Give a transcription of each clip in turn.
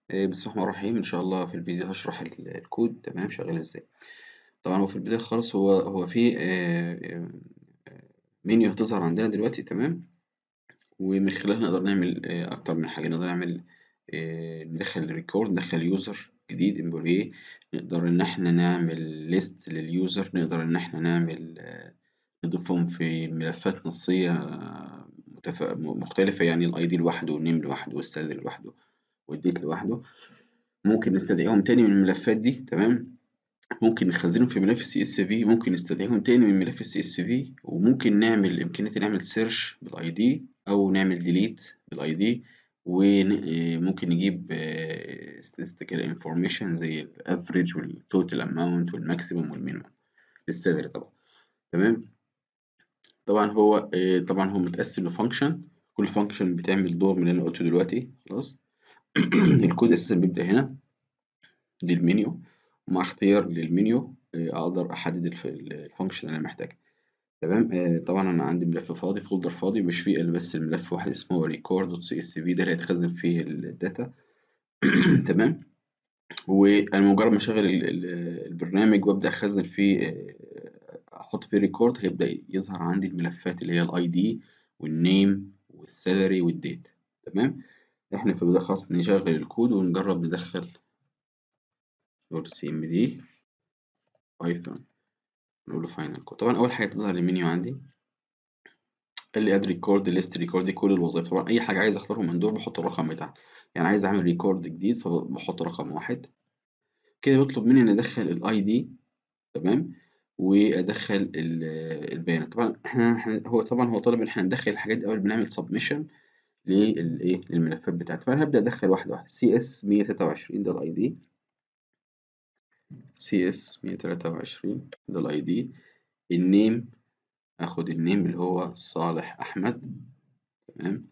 آه، بسم الله الرحمن الرحيم ان شاء الله في الفيديو هشرح ال- الكود تمام شغال ازاي طبعا هو في البدايه خالص هو هو في آه، آه، منيو هتظهر عندنا دلوقتي تمام ومن خلالها نقدر نعمل آه، اكتر من حاجه نقدر نعمل آه، ندخل ريكورد ندخل يوزر جديد امبلوي نقدر ان احنا نعمل ليست لليوزر نقدر ان احنا نعمل آه، نضيفهم في ملفات نصيه آه، متف- مختلفه يعني الاي دي لوحده والنيم لوحده والسالري لوحده والديت لوحده ممكن نستدعيهم تاني من الملفات دي تمام ممكن نخزنهم في ملف سي اس في ممكن نستدعيهم تاني من ملف سي اس في وممكن نعمل امكانيه نعمل سيرش بالاي دي او نعمل ديليت بالاي دي وممكن نجيب statistical انفورميشن زي الافريج والتوتال اماونت والماكسيمم والمينيمم للسالري طبعا تمام طبعا هو آه، طبعا هو متقسم لفانكشن كل فانكشن بتعمل دور من اللي انا قلته دلوقتي خلاص الكود اساسا بيبدأ هنا دي المنيو ومع اختيار للمنيو آه، اقدر احدد الف- الفانكشن اللي انا محتاجها تمام آه، طبعا انا عندي ملف فاضي فولدر فاضي مش فيه الا بس الملف واحد اسمه record.csv ده اللي هيتخزن فيه الداتا تمام وانا مجرد ما اشغل ال- ال- البرنامج وابدا اخزن فيه آه، احط فيه ريكورد هيبدا يظهر عندي الملفات اللي هي الاي دي والنيم والسالري والديت تمام احنا في البدايه خلاص نشغل الكود ونجرب ندخل نقول سي ام دي بايثون نقول له فاينل كود طبعا اول حاجه تظهر المنيو عندي قال لي اد ريكورد ليست ريكورد دي كل الوظائف طبعا اي حاجه عايز اختارهم من دول بحط الرقم بتاعها يعني عايز اعمل ريكورد جديد فبحط رقم واحد كده بيطلب مني ان ادخل الاي دي تمام وادخل ال- البيانات طبعا احنا إحنا- هو طبعا هو طالب ان احنا ندخل الحاجات دي اول بنعمل سبمشن للايه للملفات بتاعتي فانا هبدا ادخل واحده واحده سي اس 123 ده الاي دي سي اس 123 ده الاي دي النيم اخد النيم اللي هو صالح احمد تمام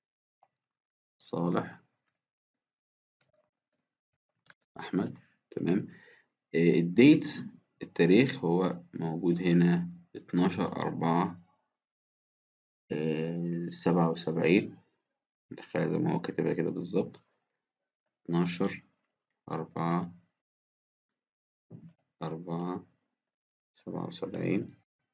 صالح احمد تمام آه، الديت التاريخ هو موجود هنا 12 4 سبعة وسبعين ندخلها زي ما هو كاتبها كده بالظبط 12 أربعة أربعة سبعة وسبعين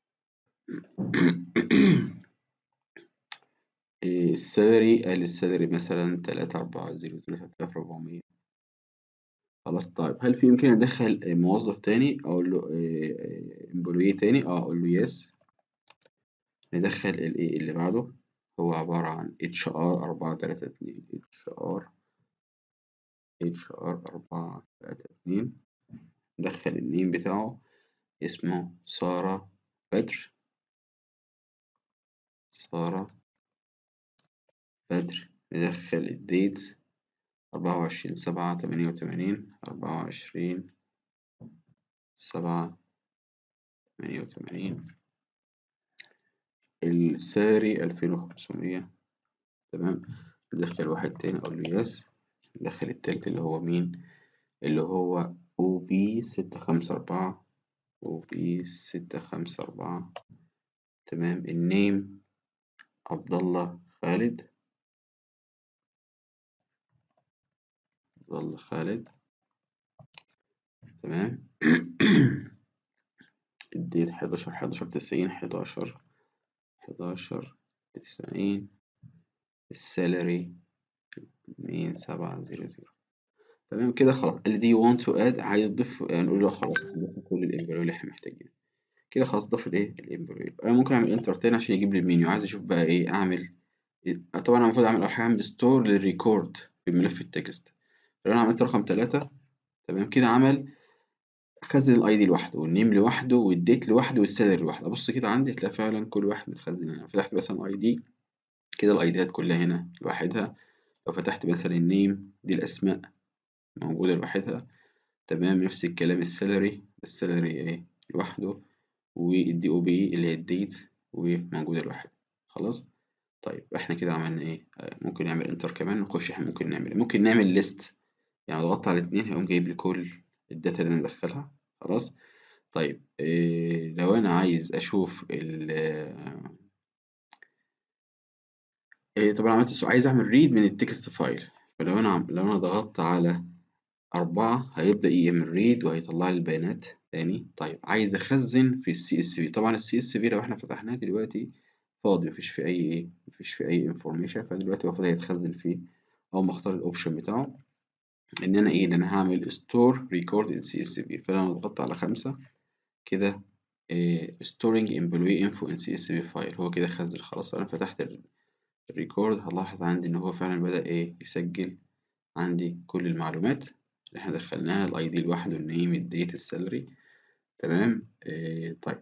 السالري قال السالري مثلا تلاتة أربعة زيرو تلاتة آلاف ربعمية خلاص طيب هل في يمكن أدخل موظف تاني أقول له امبلوي تاني اه أقول له يس ندخل الايه اللي بعده هو عبارة عن اتش ار أربعة تلاتة اتنين اتش ار اتش ار أربعة تلاتة اتنين ندخل النيم بتاعه اسمه سارة بدر سارة بدر ندخل الديت أربعة وعشرين سبعة تمانية وتمانين أربعة وعشرين سبعة تمانية وتمانين الساري ألفين وخمسمية تمام ندخل واحد تاني أقول له يس ندخل التالت اللي هو مين اللي هو أو بي ستة خمسة أربعة أو بي ستة خمسة أربعة تمام النيم عبد الله خالد عبد الله خالد تمام اديت حداشر حداشر تسعين حداشر حداشر تسعين السالري اتنين سبعة زيرو زيرو تمام كده خلاص اللي دي want to add عايز تضيف نقول له خلاص ضفنا كل الامبلوي اللي احنا محتاجينه كده خلاص ضاف الايه الامبلوي انا ممكن اعمل انتر تاني عشان يجيب لي المنيو عايز اشوف بقى ايه اعمل طبعا انا المفروض اعمل اول حاجه اعمل ستور للريكورد في ملف التكست لو انا عملت رقم ثلاثة تمام كده عمل خزن الاي دي لوحده والنيم لوحده والديت لوحده والسالري لوحده ابص كده عندي هتلاقي فعلا كل واحد متخزن هنا فتحت مثلا اي دي كده الايديات كلها هنا لوحدها لو فتحت مثلا النيم دي الاسماء موجوده لوحدها تمام نفس الكلام السالري السالري ايه لوحده والدي او بي اللي هي الديت وموجوده لوحدها خلاص طيب احنا كده عملنا ايه آه، ممكن نعمل انتر كمان نخش احنا ممكن نعمل إيه؟ ممكن نعمل ليست يعني لو ضغطت على الاتنين هيقوم جايب لي كل الداتا اللي انا مدخلها خلاص طيب إيه لو انا عايز اشوف ال إيه طبعا عملت السؤال عايز اعمل ريد من التكست فايل فلو أنا عم... لو أنا ضغطت على أربعة هيبدأ يعمل ريد وهيطلع لي البيانات تاني طيب عايز أخزن في السي اس في طبعا السي اس في لو احنا فتحناه دلوقتي فاضي مفيش فيه أي إيه مفيش فيه أي انفورميشن فدلوقتي المفروض هيتخزن فيه أول ما أختار الأوبشن بتاعه إن أنا إيه ده أنا هعمل ستور ريكورد إن سي اس في فلما ضغطت على خمسة كده إيه storing employee info in CSV فايل هو كده خزن خلاص أنا فتحت الريكورد هلاحظ عندي إن هو فعلا بدأ إيه يسجل عندي كل المعلومات اللي احنا دخلناها الاي دي لوحده النيم الديت السالري تمام إيه طيب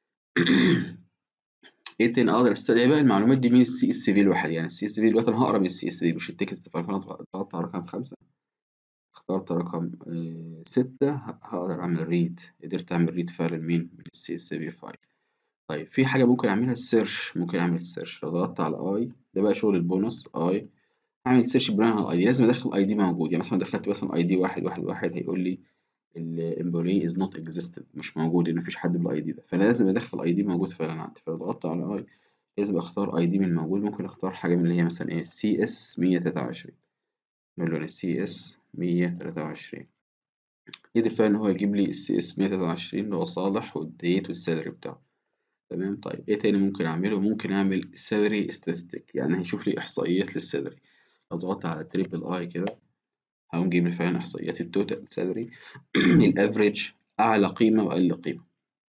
ايه تاني اقدر استدعي بقى المعلومات دي من السي اس في الواحد يعني السي اس في دلوقتي انا هقرا من السي اس في مش التكست فانا ضغطت على رقم خمسة اخترت رقم إيه ستة هقدر اعمل ريد قدرت اعمل ريد فعلا من من السي اس في فايل طيب في حاجة ممكن اعملها السيرش ممكن اعمل السيرش لو ضغطت على اي ده بقى شغل البونص اي اعمل سيرش بناء على الاي دي لازم ادخل اي دي موجود يعني مثلا دخلت مثلا اي دي واحد واحد واحد هيقول لي الامبلوي از نوت اكزيستنت مش موجود ان مفيش حد بالاي دي ده فانا لازم ادخل اي دي موجود فعلا عندي فلو ضغطت على اي لازم اختار اي دي من الموجود ممكن اختار حاجه من اللي هي مثلا ايه سي اس 123 نقول له سي اس 123 قدر فعلا ان هو يجيب لي السي اس 123 اللي هو صالح والديت والسالري بتاعه تمام طيب ايه تاني ممكن اعمله ممكن اعمل سالري استاتستيك يعني هيشوف لي احصائيات للسالري لو ضغطت على تريبل اي كده هقوم جايب لي فعلا احصائيات التوتال سالري الافريج اعلى قيمه واقل قيمه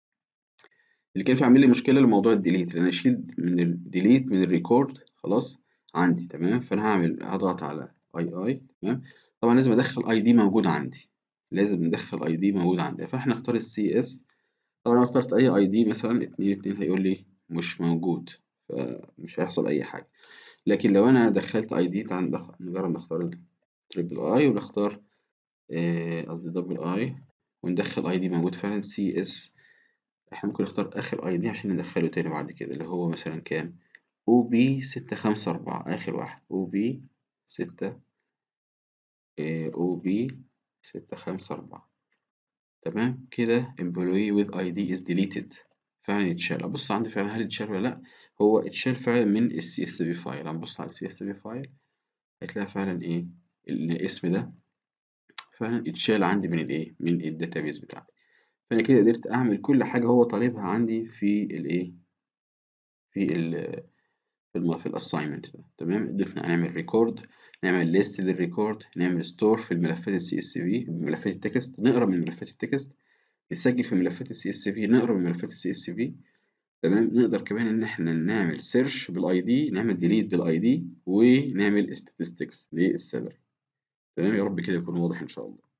اللي كان في عامل لي مشكله لموضوع الديليت لان اشيل من الديليت من الريكورد خلاص عندي تمام فانا هعمل هضغط على اي اي تمام طبعا لازم ادخل اي دي موجود عندي لازم ندخل اي دي موجود عندي فاحنا نختار السي اس طبعا لو اخترت اي اي دي مثلا اتنين اتنين هيقول لي مش موجود فمش هيحصل اي حاجه لكن لو انا دخلت اي دي تعال نجرب نختار تريبل اي ونختار قصدي دبل اي وندخل اي دي موجود فعلا سي اس احنا ممكن نختار اخر اي دي عشان ندخله تاني بعد كده اللي هو مثلا كام او بي ستة خمسة أربعة آخر واحد او بي ستة او بي ستة خمسة أربعة تمام كده employee with ID is deleted فعلا اتشال أبص عندي فعلا هل اتشال ولا لأ هو اتشال فعلا من ال CSV فايل هنبص على ال CSV فايل هتلاقي فعلا ايه الاسم ده فعلا اتشال عندي من الايه من الداتابيز بتاعتي فانا كده قدرت اعمل كل حاجه هو طالبها عندي في الايه في ال في الم... في الاساينمنت ده تمام قدرنا نعمل ريكورد نعمل ليست للريكورد نعمل ستور في الملفات السي اس في ملفات التكست نقرا من ملفات التكست نسجل في ملفات السي اس في نقرا من ملفات السي اس في تمام نقدر كمان ان احنا نعمل سيرش بالاي دي نعمل ديليت بالاي دي ونعمل statistics للسالري تمام يا رب كده يكون واضح ان شاء الله